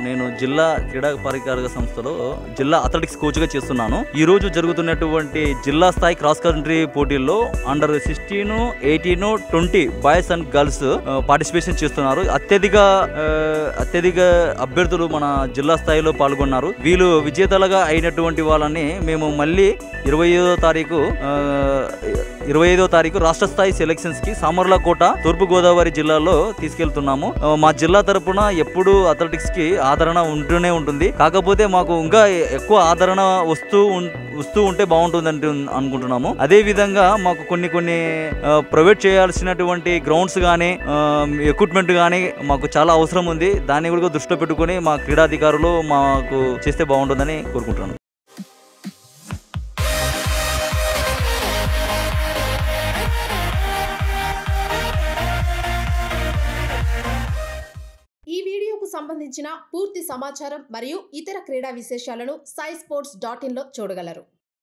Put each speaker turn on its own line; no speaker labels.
నేను జిల్లా క్రీడా పరికారక సంస్థలో జిల్లా అథ్లెటిక్స్ కోచ్ గా చేస్తున్నాను ఈ రోజు జరుగుతున్నటువంటి జిల్లా స్థాయి క్రాస్ కంట్రీ పోటీల్లో under sixteen eighteen twenty boys and girls participation చేస్తున్నారు అత్యధిక ఆ, అత్యధిక అభ్యర్థులు మన జిల్లా స్థాయిలో పాల్గొన్నారు వీళ్ళు విజేతలుగా అయినటువంటి వాళ్ళని మేము మళ్ళీ ఇరవై ఐదో తారీఖు ఇరవై ఐదో తారీఖు రాష్ట్ర స్థాయి సెలక్షన్స్ కి సామర్లకోట తూర్పు గోదావరి జిల్లాలో తీసుకెళ్తున్నాము ఆ, మా జిల్లా తరపున ఎప్పుడు అథ్లెటిక్స్ కి ఆదరణ ఉంటూనే ఉంటుంది కాకపోతే మాకు ఇంకా ఎక్కువ ఆదరణ వస్తూ ఉం- వస్తూ ఉంటే బాగుంటుంది అంటూ అనుకుంటున్నాము అదే విధంగా మాకు కొన్ని కొన్ని ప్రొవైడ్ చేయాల్సినటువంటి గ్రౌండ్స్ కానీ ఎక్విప్మెంట్ కానీ మాకు చాలా అవసరం ఉంది దాన్ని కూడా దృష్టిలో పెట్టుకొని మా క్రీడాధికారులు మాకు చేస్తే బాగుంటుందని కోరుకుంటున్నాను
ఈ వీడియోకు సంబంధించిన పూర్తి సమాచారం మరియు ఇతర క్రీడా విశేషాలను సై స్పోర్ట్స్ డాట్ ఇన్లో చూడగలరు